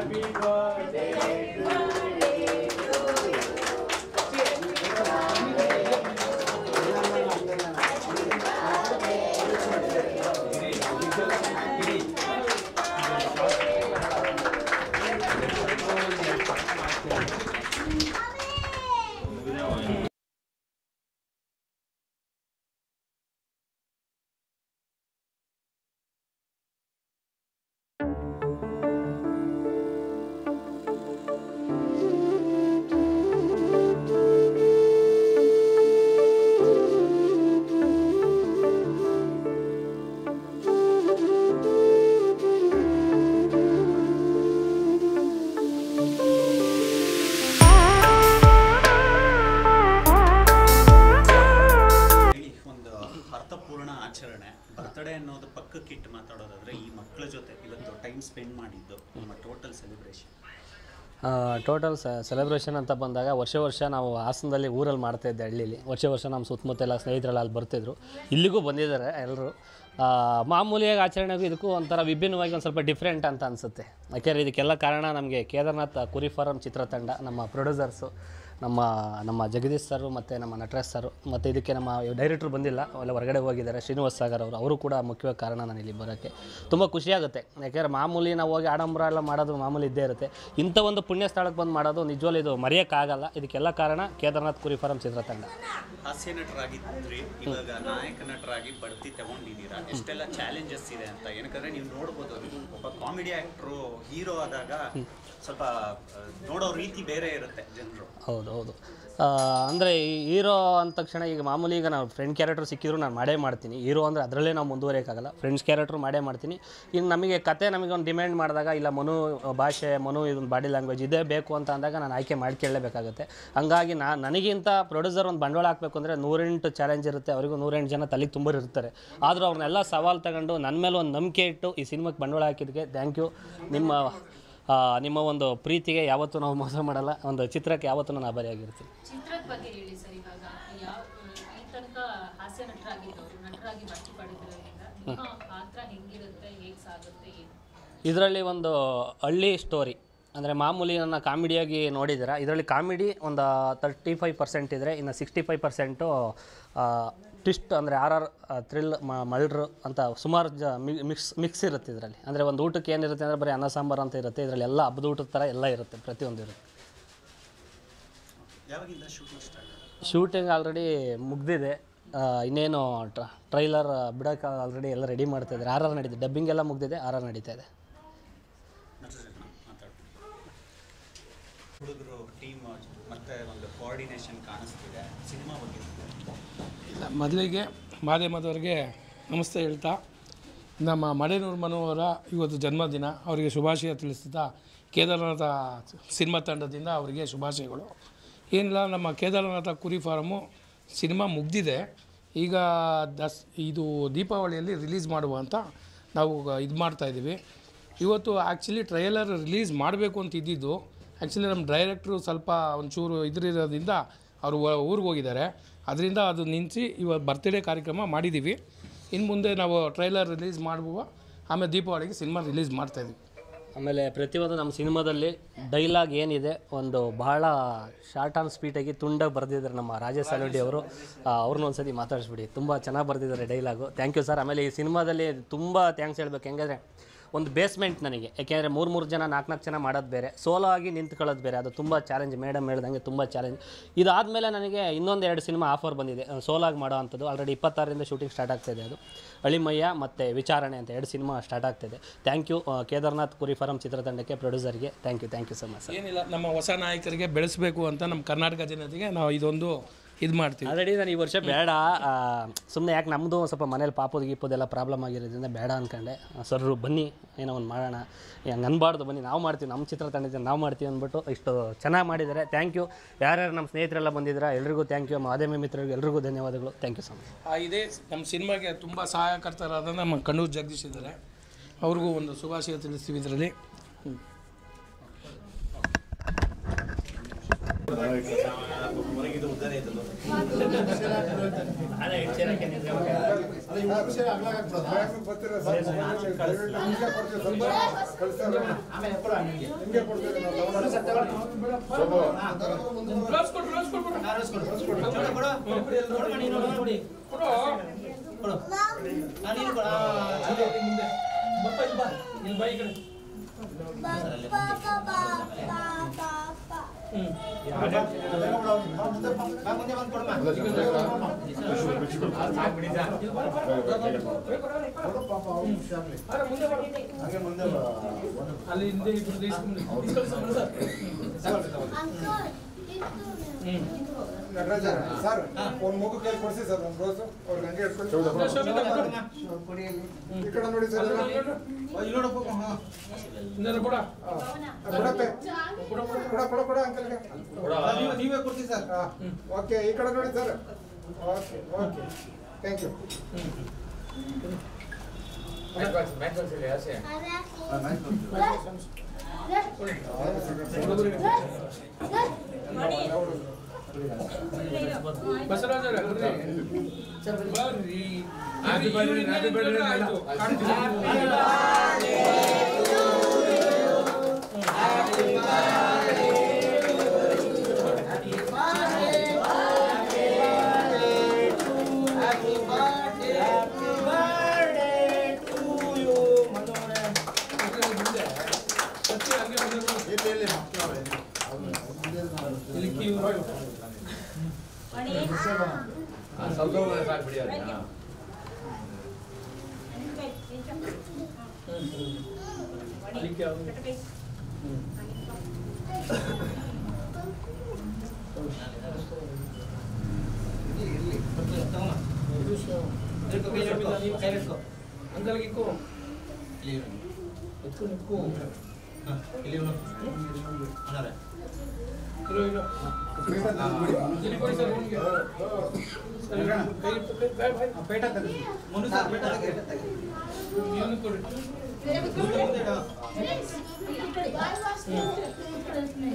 ಹೇಳಿ ಒಂದು ಅರ್ಥಪೂರ್ಣ ಆಚರಣೆ ಬರ್ತಡೇ ಅನ್ನೋದು ಪಕ್ಕಕ್ಕಿಟ್ಟು ಮಾತಾಡೋದಾದ್ರೆ ಈ ಮಕ್ಕಳ ಜೊತೆ ಇವತ್ತು ಟೈಮ್ ಸ್ಪೆಂಡ್ ಮಾಡಿದ್ದು ನಮ್ಮ ಟೋಟಲ್ ಸೆಲೆಬ್ರೇಷನ್ ಟೋಟಲ್ ಸೆಲೆಬ್ರೇಷನ್ ಅಂತ ಬಂದಾಗ ವರ್ಷ ವರ್ಷ ನಾವು ಹಾಸನದಲ್ಲಿ ಊರಲ್ಲಿ ಮಾಡ್ತಾ ಇದ್ದೆ ಹಳ್ಳಿಲಿ ವರ್ಷ ವರ್ಷ ನಮ್ಮ ಸುತ್ತಮುತ್ತ ಎಲ್ಲ ಸ್ನೇಹಿತರೆಲ್ಲ ಅಲ್ಲಿ ಬರ್ತಿದ್ರು ಇಲ್ಲಿಗೂ ಬಂದಿದ್ದಾರೆ ಎಲ್ಲರೂ ಮಾಮೂಲಿಯಾಗಿ ಆಚರಣೆಗೂ ಇದಕ್ಕೂ ಒಂಥರ ವಿಭಿನ್ನವಾಗಿ ಒಂದು ಸ್ವಲ್ಪ ಡಿಫ್ರೆಂಟ್ ಅಂತ ಅನಿಸುತ್ತೆ ಯಾಕೆಂದರೆ ಇದಕ್ಕೆಲ್ಲ ಕಾರಣ ನಮಗೆ ಕೇದಾರ್ನಾಥ್ ಕುರಿ ಫಾರಂ ಚಿತ್ರತಂಡ ನಮ್ಮ ಪ್ರೊಡ್ಯೂಸರ್ಸು ನಮ್ಮ ನಮ್ಮ ಜಗದೀಶ್ ಸರು ಮತ್ತು ನಮ್ಮ ನಟರಾಜ್ ಸರು ಮತ್ತು ಇದಕ್ಕೆ ನಮ್ಮ ಡೈರೆಕ್ಟ್ರು ಬಂದಿಲ್ಲ ಅವೆಲ್ಲ ಹೊರಗಡೆ ಹೋಗಿದ್ದಾರೆ ಶ್ರೀನಿವಾಸ್ ಸಾಗರ್ ಅವರು ಅವರು ಕೂಡ ಮುಖ್ಯವಾಗಿ ಕಾರಣ ನಾನು ಇಲ್ಲಿ ಬರೋಕ್ಕೆ ತುಂಬ ಖುಷಿಯಾಗುತ್ತೆ ಯಾಕೆಂದರೆ ಮಾಮೂಲಿ ನಾವು ಹೋಗಿ ಆಡಂಬರ ಎಲ್ಲ ಮಾಡೋದು ಮಾಮೂಲಿ ಇದ್ದೇ ಇರುತ್ತೆ ಇಂಥ ಒಂದು ಪುಣ್ಯ ಸ್ಥಳಕ್ಕೆ ಬಂದು ಮಾಡೋದು ನಿಜವಾಗ್ಲೂ ಇದು ಮರೆಯೋಕ್ಕಾಗಲ್ಲ ಇದಕ್ಕೆಲ್ಲ ಕಾರಣ ಕೇದಾರ್ನಾಥ್ ಕುರಿ ಫಾರಂ ಚಿತ್ರತಂಡ ಹಾಸ್ಯ ನಟರಾಗಿದ್ರಿ ಇವಾಗ ನಾಯಕ ನಟರಾಗಿ ಬಡ್ತಿ ತಗೊಂಡಿದ್ದೀರಾ ಎಷ್ಟೆಲ್ಲ ಚಾಲೆಂಜಸ್ ಇದೆ ಅಂತ ಏನಕ್ಕಂದ್ರೆ ನೀವು ನೋಡ್ಬೋದು ಒಬ್ಬ ಕಾಮಿಡಿ ಆಕ್ಟ್ರು ಹೀರೋ ಆದಾಗ ಸ್ವಲ್ಪ ಆ, ನೋಡೋ ರೀತಿ ಬೇರೆ ಇರುತ್ತೆ ಜನರು ಹೌದು ಹೌದು ಅಂದರೆ ಈ ಹೀರೋ ಅಂದ ತಕ್ಷಣ ಈಗ ಮಾಮೂಲಿ ಈಗ ನಾವು ಫ್ರೆಂಡ್ ಕ್ಯಾರೆಕ್ಟರ್ ಸಿಕ್ಕಿದ್ರು ನಾನು ಮಾಡೇ ಮಾಡ್ತೀನಿ ಹೀರೋ ಅಂದರೆ ಅದರಲ್ಲೇ ನಾವು ಮುಂದುವರಿಯೋಕ್ಕಾಗಲ್ಲ ಫ್ರೆಂಡ್ಸ್ ಕ್ಯಾರೆಕ್ಟ್ರು ಮಾಡೇ ಮಾಡ್ತೀನಿ ಇನ್ನು ನಮಗೆ ಕತೆ ನಮಗೆ ಒಂದು ಡಿಮ್ಯಾಂಡ್ ಮಾಡಿದಾಗ ಇಲ್ಲ ಮನು ಭಾಷೆ ಮನು ಇದೊಂದು ಬಾಡಿ ಲ್ಯಾಂಗ್ವೇಜ್ ಇದೇ ಬೇಕು ಅಂತ ಅಂದಾಗ ನಾನು ಆಯ್ಕೆ ಮಾಡ್ಕೊಳ್ಳೇಬೇಕಾಗುತ್ತೆ ಹಂಗಾಗಿ ನಾ ನನಗಿಂತ ಪ್ರೊಡ್ಯೂಸರ್ ಒಂದು ಬಂಡವಾಳ ಹಾಕಬೇಕು ಅಂದರೆ ನೂರೆಂಟು ಚಾಲೆಂಜ್ ಇರುತ್ತೆ ಅವರಿಗೂ ನೂರೆಂಟು ಜನ ತಲೆಗೆ ತುಂಬೋರು ಇರ್ತಾರೆ ಆದರೂ ಅವ್ರನ್ನೆಲ್ಲ ಸವಾಲು ತಗೊಂಡು ನನ್ನ ಮೇಲೆ ಒಂದು ನಂಬಿಕೆ ಇಟ್ಟು ಈ ಸಿನಿಮಾಕ್ಕೆ ಬಂಡವಾಳ ಹಾಕಿದ್ದಕ್ಕೆ ಥ್ಯಾಂಕ್ ಯು ನಿಮ್ಮ ಆ, ನಿಮ್ಮ ಒಂದು ಪ್ರೀತಿಗೆ ಯಾವತ್ತೂ ನಾವು ಮೋಸ ಮಾಡಲ್ಲ ಒಂದು ಚಿತ್ರಕ್ಕೆ ಯಾವತ್ತೂ ನಾನು ಆಭಾರಿಯಾಗಿರ್ತೀನಿ ಚಿತ್ರದ ಬಗ್ಗೆ ಹೇಳಿ ಸರ್ ಇವಾಗ ಯಾವ ಈ ತನಕ ಹಾಸ್ಯ ನಟರಾಗಿದ್ದವರು ನಟರಾಗಿ ಭರ್ತಿ ಪಡೆದಿರೋದ್ರಿಂದ ನಿಮ್ಮ ಪಾತ್ರ ಹೆಂಗಿರುತ್ತೆ ಹೇಗೆ ಸಾಗುತ್ತೆ ಏನು ಇದರಲ್ಲಿ ಒಂದು ಹಳ್ಳಿ ಸ್ಟೋರಿ ಅಂದರೆ ಮಾಮೂಲಿ ನನ್ನ ಕಾಮಿಡಿಯಾಗಿ ನೋಡಿದ್ದೀರಾ ಇದರಲ್ಲಿ ಕಾಮಿಡಿ ಒಂದು ತರ್ಟಿ ಫೈವ್ ಪರ್ಸೆಂಟ್ ಇದ್ದರೆ ಇನ್ನು ಸಿಕ್ಸ್ಟಿ ಫೈವ್ ಪರ್ಸೆಂಟು ಟ್ವಿಸ್ಟ್ ಅಂದರೆ ಆರ್ ಆರ್ ಥ್ರಿಲ್ ಮಲ್ಡ್ರು ಅಂತ ಸುಮಾರು ಜ ಮಿಕ್ಸ್ ಮಿಕ್ಸ್ ಇರುತ್ತೆ ಇದರಲ್ಲಿ ಅಂದರೆ ಒಂದು ಊಟಕ್ಕೆ ಏನಿರುತ್ತೆ ಅಂದರೆ ಬರೀ ಅನ್ನ ಸಾಂಬಾರು ಅಂತ ಇರುತ್ತೆ ಇದರಲ್ಲಿ ಎಲ್ಲ ಹಬ್ಬದ ಊಟದ ಥರ ಎಲ್ಲ ಇರುತ್ತೆ ಪ್ರತಿಯೊಂದು ಇರುತ್ತೆ ಯಾವಾಗಿಂದ ಶೂಟಿಂಗ್ ಸ್ಟಾರ್ಟ್ ಶೂಟಿಂಗ್ ಆಲ್ರೆಡಿ ಮುಗ್ದಿದೆ ಆ, ಇನ್ನೇನು ಟ್ರೈಲರ್ ಬಿಡೋಕೆ ಆಲ್ರೆಡಿ ಎಲ್ಲ ರೆಡಿ ಮಾಡ್ತಾ ಇದ್ದಾರೆ ಆರ್ ಆರ್ ನಡೀತಿದೆ ಡಬ್ಬಿಂಗ್ ಎಲ್ಲ ಮುಗ್ದಿದೆ ಆರ್ ಆರ್ ನಡೀತಾ ಇದೆ ಹುಡುಗರು ಟೀಮ್ ಮತ್ತೆ ಒಂದು ಕೋಆರ್ಡಿನೇಷನ್ ಕಾಣಿಸ್ತಿದೆ ಸಿನಿಮಾ ಬಗ್ಗೆ ಮೊದಲಿಗೆ ಮಾಧ್ಯಮದವರಿಗೆ ನಮಸ್ತೆ ಹೇಳ್ತಾ ನಮ್ಮ ಮಡೆನೂರು ಮನು ಅವರ ಇವತ್ತು ಜನ್ಮದಿನ ಅವರಿಗೆ ಶುಭಾಶಯ ತಿಳಿಸ್ತಾ ಕೇದಾರನಾಥ ಸಿನಿಮಾ ತಂಡದಿಂದ ಅವರಿಗೆ ಶುಭಾಶಯಗಳು ಏನಿಲ್ಲ ನಮ್ಮ ಕೇದಾರನಾಥ ಕುರಿ ಫಾರಮು ಸಿನಿಮಾ ಮುಗ್ದಿದೆ ಈಗ ದಸ್ ಇದು ದೀಪಾವಳಿಯಲ್ಲಿ ರಿಲೀಸ್ ಮಾಡುವ ಅಂತ ನಾವು ಇದು ಮಾಡ್ತಾಯಿದ್ದೀವಿ ಇವತ್ತು ಆ್ಯಕ್ಚುಲಿ ಟ್ರೈಲರ್ ರಿಲೀಸ್ ಮಾಡಬೇಕು ಅಂತ ಇದ್ದಿದ್ದು ಆ್ಯಕ್ಚುಲಿ ನಮ್ಮ ಡೈರೆಕ್ಟ್ರು ಸ್ವಲ್ಪ ಒಂಚೂರು ಇದ್ರಿರೋದ್ರಿಂದ ಅವರು ಊರಿಗೆ ಹೋಗಿದ್ದಾರೆ ಅದರಿಂದ ಅದು ನಿಲ್ಲಿಸಿ ಇವಾಗ ಬರ್ತ್ಡೇ ಕಾರ್ಯಕ್ರಮ ಮಾಡಿದ್ದೀವಿ ಇನ್ನು ಮುಂದೆ ನಾವು ಟ್ರೈಲರ್ ರಿಲೀಸ್ ಮಾಡುವ ಆಮೇಲೆ ದೀಪಾವಳಿಗೆ ಸಿನಿಮಾ ರಿಲೀಸ್ ಮಾಡ್ತಾಯಿದ್ವಿ ಆಮೇಲೆ ಪ್ರತಿಯೊಂದು ನಮ್ಮ ಸಿನಿಮಾದಲ್ಲಿ ಡೈಲಾಗ್ ಏನಿದೆ ಒಂದು ಬಹಳ ಶಾರ್ಟ್ ಆನ್ ಸ್ಪೀಟಾಗಿ ತುಂಡಾಗಿ ಬರೆದಿದ್ದಾರೆ ನಮ್ಮ ರಾಜೇಶ್ ಸಾಲುಡಿ ಅವರು ಅವ್ರನ್ನ ಒಂದ್ಸತಿ ಮಾತಾಡಿಸ್ಬಿಡಿ ತುಂಬ ಚೆನ್ನಾಗಿ ಬರೆದಿದ್ದಾರೆ ಡೈಲಾಗು ಥ್ಯಾಂಕ್ ಯು ಸರ್ ಆಮೇಲೆ ಈ ಸಿನಿಮಾದಲ್ಲಿ ತುಂಬ ಥ್ಯಾಂಕ್ಸ್ ಹೇಳ್ಬೇಕು ಹೆಂಗಂದರೆ ಒಂದು ಬೇಸ್ಮೆಂಟ್ ನನಗೆ ಯಾಕೆಂದರೆ ಮೂರು ಮೂರು ಜನ ನಾಲ್ಕು ನಾಲ್ಕು ಜನ ಮಾಡೋದು ಬೇರೆ ಸೋಲೋ ಆಗಿ ನಿಂತ್ಕೊಳ್ಳೋದು ಬೇರೆ ಅದು ತುಂಬ ಚಾಲೆಂಜ್ ಮೇಡಮ್ ಹೇಳ್ದಂಗೆ ತುಂಬ ಚಾಲೆಂಜ್ ಇದಾದಮೇಲೆ ನನಗೆ ಇನ್ನೊಂದು ಎರಡು ಸಿನಿಮಾ ಆಫರ್ ಬಂದಿದೆ ಸೋಲೋ ಆಗಿ ಮಾಡೋ ಅಂಥದ್ದು ಆಲ್ರೆಡಿ ಇಪ್ಪತ್ತಾರರಿಂದ ಶೂಟಿಂಗ್ ಸ್ಟಾರ್ಟ್ ಆಗ್ತಾಯಿದೆ ಅದು ಅಳಿಮಯ್ಯ ಮತ್ತು ವಿಚಾರಣೆ ಅಂತ ಎರಡು ಸಿನಿಮಾ ಸ್ಟಾರ್ಟ್ ಆಗ್ತಿದೆ ಥ್ಯಾಂಕ್ ಯು ಕೇದಾರ್ನಾಥ್ ಕುರಿ ಫಾರಂ ಚಿತ್ರತಂಡಕ್ಕೆ ಪ್ರೊಡ್ಯೂಸರ್ಗೆ thank you thank you so much sir ಏನಿಲ್ಲ ನಮ್ಮ ಹೊಸ ನಾಯಕರಿಗೆ ಬೆಳೆಸಬೇಕು ಅಂತ ನಮ್ಮ ಕರ್ನಾಟಕ ಜನತೆಗೆ ನಾವು ಇದೊಂದು ಇದು ಮಾಡ್ತೀವಿ ಆಲ್ರೆಡಿ ನಾನು ಈ ವರ್ಷ ಬೇಡ ಸುಮ್ಮನೆ ಯಾಕೆ ನಮ್ಮದು ಸ್ವಲ್ಪ ಮನೇಲಿ ಪಾಪದ ಗೀಪದೆಲ್ಲ ಪ್ರಾಬ್ಲಮ್ ಆಗಿರೋದ್ರಿಂದ ಬೇಡ ಅಂದ್ಕೊಂಡೆ ಸರ್ರು ಬನ್ನಿ ಏನೋ ಒಂದು ಮಾಡೋಣ ಹಂಗೆ ಅನ್ಬಾರ್ದು ಬನ್ನಿ ನಾವು ಮಾಡ್ತೀವಿ ನಮ್ಮ ಚಿತ್ರತಂಡದಿಂದ ನಾವು ಮಾಡ್ತೀವಿ ಅಂದ್ಬಿಟ್ಟು ಇಷ್ಟು ಚೆನ್ನಾಗಿ ಮಾಡಿದ್ದಾರೆ ಥ್ಯಾಂಕ್ ಯು ಯಾರ್ಯಾರು ನಮ್ಮ ಸ್ನೇಹಿತರೆಲ್ಲ ಬಂದಿದ್ದೀರಾ ಎಲ್ರಿಗೂ ಥ್ಯಾಂಕ್ ಯು ಮಾಧ್ಯಮ ಮಿತ್ರರಿಗೂ ಎಲ್ರಿಗೂ ಧನ್ಯವಾದಗಳು ಥ್ಯಾಂಕ್ ಯು ಸೊ ಮಚ್ ಆ ಇದೇ ನಮ್ಮ ಸಿನಿಮಾಗೆ ತುಂಬ ಸಹಾಯಕರ್ತರಾದ ನಮ್ಮ ಕಣ್ಣೂರು ಜಗದೀಶ್ ಇದ್ದಾರೆ ಅವ್ರಿಗೂ ಒಂದು ಶುಭಾಶಯ ತಿಳಿಸ್ತೀವಿ ಇದರಲ್ಲಿ ಗ್ಲಾಸ್ ಕೊಡು ಗ್ಲಾಸ್ ಕೊಡು ಬಪ್ಪ ಇಲ್ಲಿ ಬಾ ಇಲ್ಲಿ ಬಾ ಈ ಕಡೆ ಅರೆ ಮುಂದೆ ಬಾ. ಅಲ್ಲಿ ಹಿಂದೆ ಇಬ್ರು ಇಸ್ಕೊಂಡು ಇಸ್ಕೊಳ್ಳಿ ಸರ್ ನಟರಾಜ ಸರ್ ಒಂದು ಮಗು ಕೈ ಕೊಡ್ಸಿ ಸರ್ ಒಂದು ರೋಸು ಅವ್ರಿಗೆ ಹಂಗೆ ಇಟ್ಕೊಳ್ಳಿ ಶೋಭಿತಾ ಕೊಡು. ಈ ಕಡೆ ನೋಡಿ ಸರ್ ಇನ್ನೇನು ಕೊಡ ಕೊಡಪ್ಪೆ ಕೊಡ ಕೊಡ ಕೊಡ ಅಂಕಲ್ಗೆ ನೀವೇ ಕೊಡ್ತೀವಿ ಸರ್ ಓಕೆ ಈ ಕಡೆ ನೋಡಿ sir okay okay thank you Basavaraja ಬರ್ರಿ ಬರ್ರಿ ಹ್ಯಾಪಿ ಬರ್ತ್ಡೇ ಹ್ಯಾಪಿ ಬರ್ತ್ಡೇ ಆಯ್ತು ಮುಂದೆ ಸತ್ಯ ಹಂಗೆ ಬಂದಿರು. ಇಲ್ಲಿ ಕ್ಯೂ ಅಲ್ಲಿ ಕ್ಯೂ ಅಂಕಲ್ಗೆ ಇಕ್ಕು ಎತ್ಕೊಂಡು ಇಕ್ಕು ಇರೋ ಇರೋ ಇಲ್ಲಿ ಕೊಡಿ ಸರ್ ಅವ್ನಿಗೆ. ಸರಿ, ಕೈ ಇಟ್ಟು, ಕೈ- ಬಾಯ್, ಬಾಯ್. ಪೇಟ ತೆಗೆದು ಮುಂದೆ ಸರ್ ಪೇಟ ತೆಗೆದು ಇವ್ನಿಗೆ ಕೊಡಿ ಮುಂದೆ ಮುಂದೆ ಇಡು. ಈ ಕಡೆ.